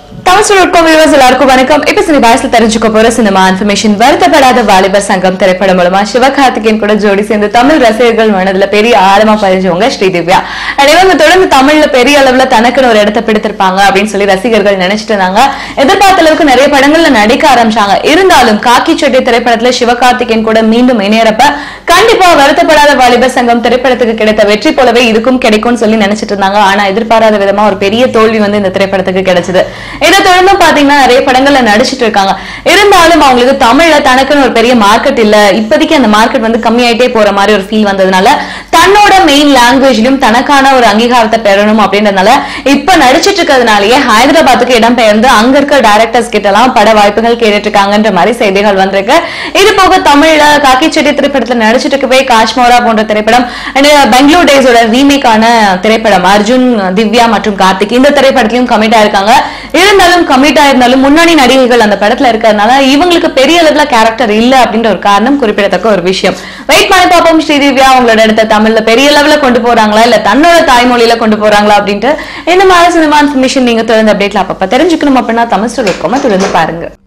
Tamil viewers எல்லாருக்கும் வணக்கம் இப்ப சினி பாயசில் தெரிஞ்சுக்க போற சினிமா இன்ஃபர்மேஷன் வருத்தப்படாத வாலிபர் சங்கம் திரைப்படம் மூலமா சிவகார்த்திகேயன் கூட ஜோடி சேர்ந்து தமிழ் ரசிகர்கள் மனதுல பெரிய ஆழமா பதிஞ்சவங்க ஸ்ரீதிவ்யா And இவங்க தொடர்ந்து தமிழ்ல பெரிய அளவுல தனக்குன்னு ஒரு இடத்தை பிடித்திருப்பாங்க அப்படின்னு சொல்லி ரசிகர்கள் நினைச்சிட்டு இருந்தாங்க எதிர்பார்த்த அளவுக்கு நிறைய படங்கள்ல நடிக்க ஆரம்பிச்சாங்க இருந்தாலும் காக்கி சட்டை திரைப்படத்துல சிவகார்த்திகேயன் கூட மீண்டும் இணையறப்ப கண்டிப்பா வருத்தப்படாத வாலிபர் சங்கம் திரைப்படத்துக்கு கிடைத்த வெற்றி போலவே இதுக்கும் கிடைக்கும்னு சொல்லி நினைச்சிட்டு இருந்தாங்க ஆனா எதிர்பாராத விதமா ஒரு பெரிய தோல்வி வந்து இந்த திரைப்படத்துக்கு கிடைச்சது இதை தொடர்ந்து பாத்தீங்கன்னா நிறைய படங்கள்ல நடிச்சிட்டு இருக்காங்க இருந்தாலும் அவங்களுக்கு தமிழ்ல தனக்குன்னு ஒரு பெரிய மார்க்கெட் இல்ல இப்போதைக்கு அந்த மார்க்கெட் வந்து கம்மியாயிட்டே போற மாதிரி ஒரு ஃபீல் வந்ததுனால தன்னோட மெயின் லாங்குவேஜ்லயும் தனக்கான ஒரு அங்கீகாரத்தை பெறணும் அப்படின்றதுனால இப்ப நடிச்சிட்டு இருக்கிறதுனாலயே ஹைதராபாத்துக்கு இடம் பெயர்ந்து அங்க இருக்க டைரக்டர்ஸ் கிட்ட எல்லாம் பட வாய்ப்புகள் கேட்டுட்டு இருக்காங்கன்ற மாதிரி செய்திகள் வந்திருக்கு இது போக தமிழ்ல காக்கி செட்டி திரைப்படத்துல நடிச்சிட்டு இருக்கவே காஷ்மோரா போன்ற திரைப்படம் and பெங்களூர் டேஸோட ரீமேக்கான திரைப்படம் அர்ஜுன் திவ்யா மற்றும் கார்த்திக் இந்த திரைப்படத்திலும் கமிட் ஆயிருக்காங்க இருந்தாலும் கமிட் ஆயிருந்தாலும் முன்னணி நடிகைகள் அந்த படத்துல இருக்கிறதுனால இவங்களுக்கு பெரிய அளவுல கேரக்டர் இல்ல அப்படின்ற ஒரு காரணம் குறிப்பிடத்தக்க ஒரு விஷயம் வெயிட் பண்ணி பார்ப்போம் ஸ்ரீதிவ்யா அவங்களோட இடத்த தமிழ்ல பெரிய லெவல்ல கொண்டு போறாங்களா இல்ல தன்னோட தாய்மொழியில கொண்டு போறாங்களா அப்படின்ட்டு இந்த மாதிரி சினிமா இன்ஃபர்மேஷன் நீங்க தொடர்ந்து அப்டேட்ல அப்பப்ப தெரிஞ்சுக்கணும் அப்படின்னா தமிழ் ஸ்டோர் தொடர்ந்து பாருங்க